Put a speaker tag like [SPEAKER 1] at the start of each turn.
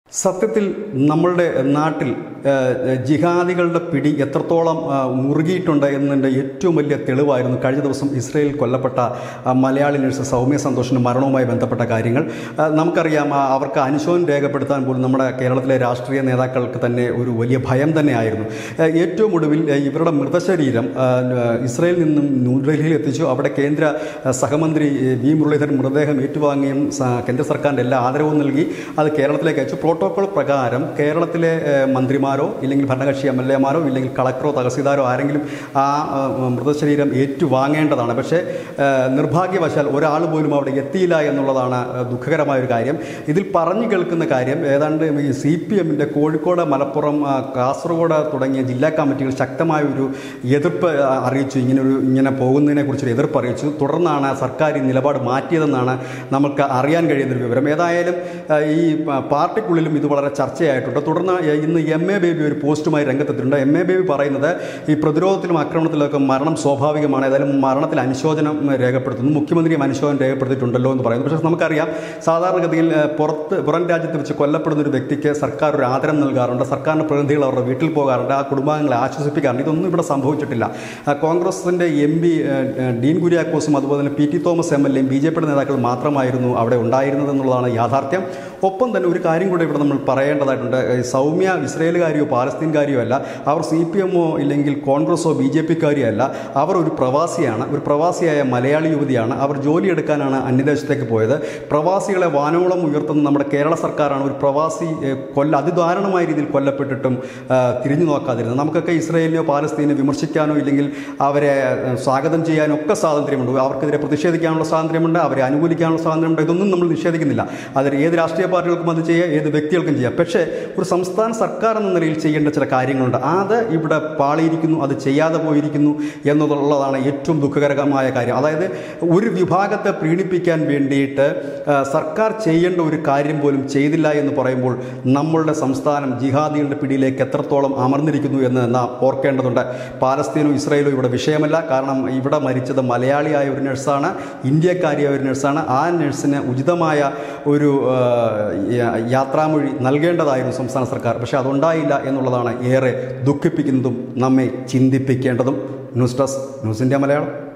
[SPEAKER 1] സത്യത്തിൽ നമ്മളുടെ നാട്ടിൽ ആ, ജിഹാദികളുടെ പിടി എത്രത്തോളം ആ, മുറുകിയിട്ടുണ്ട് എന്നതിൻ്റെ ഏറ്റവും വലിയ തെളിവായിരുന്നു കഴിഞ്ഞ ദിവസം ഇസ്രയേലിൽ കൊല്ലപ്പെട്ട ആ, മലയാളി നഴ്സ് സൗമ്യ സന്തോഷിൻ്റെ മരണവുമായി ബന്ധപ്പെട്ട കാര്യങ്ങൾ ആ, നമുക്കറിയാം ആ, അവർക്ക് അനുശോചനം രേഖപ്പെടുത്താൻ പോലും നമ്മുടെ കേരളത്തിലെ രാഷ്ട്രീയ നേതാക്കൾക്ക് തന്നെ ഒരു വലിയ ഭയം തന്നെയായിരുന്നു ആ, ഏറ്റവും ഒടുവിൽ ആ, ഇവരുടെ മൃതശരീരം ആ, ഇസ്രയേലിൽ നിന്നും ന്യൂഡൽഹിയിൽ എത്തിച്ചു അവിടെ കേന്ദ്ര ആ, സഹമന്ത്രി എ, വി മുരളീധരൻ മൃതദേഹം ഏറ്റുവാങ്ങുകയും സ- കേന്ദ്ര സർക്കാരിൻ്റെ എല്ലാ ആദരവും നൽകി അത് കേരളത്തിലേക്ക് അയച്ചു പ്രോട്ടോകോൾ പ്രകാരം കേരളത്തിലെ ഏ, മന്ത്രിമാരോ ഇല്ലെങ്കിൽ ഭരണകക്ഷി എം എൽ എമാരോ ഇല്ലെങ്കിൽ കളക്ടറോ തഹസീൽദാരോ ആരെങ്കിലും ആ ആ, മൃതശരീരം ഏറ്റുവാങ്ങേണ്ടതാണ് പക്ഷേ ആ, നിർഭാഗ്യവശാൽ ഒരാൾ പോലും അവിടെ എത്തിയില്ല എന്നുള്ളതാണ് ആ, ദുഃഖകരമായ ഒരു കാര്യം ഇതിൽ പറഞ്ഞു കേൾക്കുന്ന കാര്യം ഏതാണ്ട് ഈ സി പി എമ്മിൻ്റെ കോഴിക്കോട് മലപ്പുറം ആ, കാസർഗോഡ് തുടങ്ങിയ ജില്ലാ കമ്മിറ്റികൾ ശക്തമായ ഒരു എതിർപ്പ് ആ, അറിയിച്ചു ഇങ്ങനൊരു ഇങ്ങനെ പോകുന്നതിനെ കുറിച്ചൊരു എതിർപ്പ് അറിയിച്ചു തുടർന്നാണ് സർക്കാർ ഈ നിലപാട് മാറ്റിയതെന്നാണ് നമുക്ക് അറിയാൻ കഴിയുന്നൊരു വിവരം ഏതായാലും ആ, ഈ പ- പാർട്ടിക്കുള്ളിലും ഇത് വളരെ ചർച്ചയായിട്ടുണ്ട് തുടർന്ന് ഏ, ഇന്ന് എം എ ബേബി ഒരു പോസ്റ്റുമായി രംഗത്തെത്തിയിട്ടുണ്ട് എം എ ബേബി പറയുന്നത് ഈ പ്രതിരോധത്തിലും ആക്രമണത്തിലൊക്കെ മരണം സ്വാഭാവികമാണ് ഏതായാലും മരണത്തിൽ അനുശോചനം രേഖപ്പെടുത്തുന്നു മുഖ്യമന്ത്രിയും അനുശോചനം രേഖപ്പെടുത്തിയിട്ടുണ്ടല്ലോ എന്ന് പറയുന്നു പക്ഷേ നമുക്കറിയാം സാധാരണഗതിയിൽ ഏ, പുറത്ത് പുറം രാജ്യത്ത് വെച്ച് കൊല്ലപ്പെടുന്ന ഒരു വ്യക്തിക്ക് സർക്കാർ ഒരു ആദരം നൽകാറുണ്ട് സർക്കാരിൻ്റെ പ്രതിനിധികൾ അവരുടെ വീട്ടിൽ പോകാറുണ്ട് ആ കുടുംബാംഗങ്ങളെ ആശ്വസിപ്പിക്കാറുണ്ട് ഇതൊന്നും ഇവിടെ സംഭവിച്ചിട്ടില്ല ആ, കോൺഗ്രസിൻ്റെ എം പി ഡീൻ കുര്യാക്കോസും അതുപോലെ തന്നെ P T Thomas M L എയും ബി ജെ പിയുടെ നേതാക്കൾ മാത്രമായിരുന്നു അവിടെ ഉണ്ടായിരുന്നത് എന്നുള്ളതാണ് യാഥാർത്ഥ്യം ഒപ്പം തന്നെ ഒരു കാര്യം കൂടെ ഇവിടെ നമ്മൾ പറയേണ്ടതായിട്ടുണ്ട് ഈ സൗമ്യ ഇസ്രയേലുകാരിയോ പാലസ്തീൻകാരിയോ അല്ല അവർ സി പി എമ്മോ ഇല്ലെങ്കിൽ കോൺഗ്രസോ ബി ജെ പിക്കാരിയോ അല്ല അവർ ഒരു പ്രവാസിയാണ് ഒരു പ്രവാസിയായ മലയാളി യുവതിയാണ് അവർ ജോലിയെടുക്കാനാണ് അന്യദേശത്തേക്ക് പോയത് പ്രവാസികളെ വാനോളം ഉയർത്തുന്ന നമ്മുടെ കേരള സർക്കാരാണ് ഒരു പ്രവാസി ഏഹ്, കൊല്ല അതിദാരുണമായ രീതിയിൽ കൊല്ലപ്പെട്ടിട്ടും ആ, തിരിഞ്ഞു നോക്കാതിരുന്നത് നമുക്കൊക്കെ ഇസ്രയേലിനെയോ പാലസ്തീനെ വിമർശിക്കാനോ ഇല്ലെങ്കിൽ അവരെ ഏഹ്, സ്വാഗതം ചെയ്യാനോ ഒക്കെ സ്വാതന്ത്ര്യമുണ്ട് അവർക്കെതിരെ പ്രതിഷേധിക്കാനുള്ള സ്വാതന്ത്ര്യമുണ്ട് അവരെ അനുകൂലിക്കാനുള്ള സ്വാതന്ത്ര്യമുണ്ട് ഇതൊന്നും നമ്മൾ നിഷേധിക്കുന്നില്ല അതിൽ ഏത് രാഷ്ട്രീയ പാർട്ടികൾക്കും അത് ചെയ്യാം ഏത് വ്യക്തികൾക്കും ചെയ്യാം പക്ഷേ ഒരു സംസ്ഥാന സർക്കാർ എന്ന നിലയിൽ ചെയ്യേണ്ട ചില കാര്യങ്ങളുണ്ട് അത് ഇവിടെ പാളിയിരിക്കുന്നു അത് ചെയ്യാതെ പോയിരിക്കുന്നു എന്നുള്ളതാണ് ഏറ്റവും ദുഃഖകരമായ കാര്യം അതായത് ഒരു വിഭാഗത്തെ പ്രീണിപ്പിക്കാൻ വേണ്ടിയിട്ട് ആ, സർക്കാർ ചെയ്യേണ്ട ഒരു കാര്യം പോലും ചെയ്തില്ല എന്ന് പറയുമ്പോൾ നമ്മളുടെ സംസ്ഥാനം ജിഹാദികളുടെ പിടിയിലേക്ക് എത്രത്തോളം അമർന്നിരിക്കുന്നു എന്ന് നാം ഓർക്കേണ്ടതുണ്ട് പാലസ്തീനോ ഇസ്രായേലോ ഇവിടെ വിഷയമല്ല കാരണം ഇവിടെ മരിച്ചത് മലയാളിയായ ഒരു നഴ്സാണ് ഇന്ത്യക്കാരിയായ ഒരു നഴ്സാണ് ആ നഴ്സിന് ഉചിതമായ ഒരു ആ, യാ- യാത്രാമൊഴി നൽകേണ്ടതായിരുന്നു സംസ്ഥാന സർക്കാർ പക്ഷേ അതുണ്ടായില്ല എന്നുള്ളതാണ് ഏറെ ദുഃഖിപ്പിക്കുന്നതും നമ്മെ ചിന്തിപ്പിക്കേണ്ടതും news desk news India Malayalam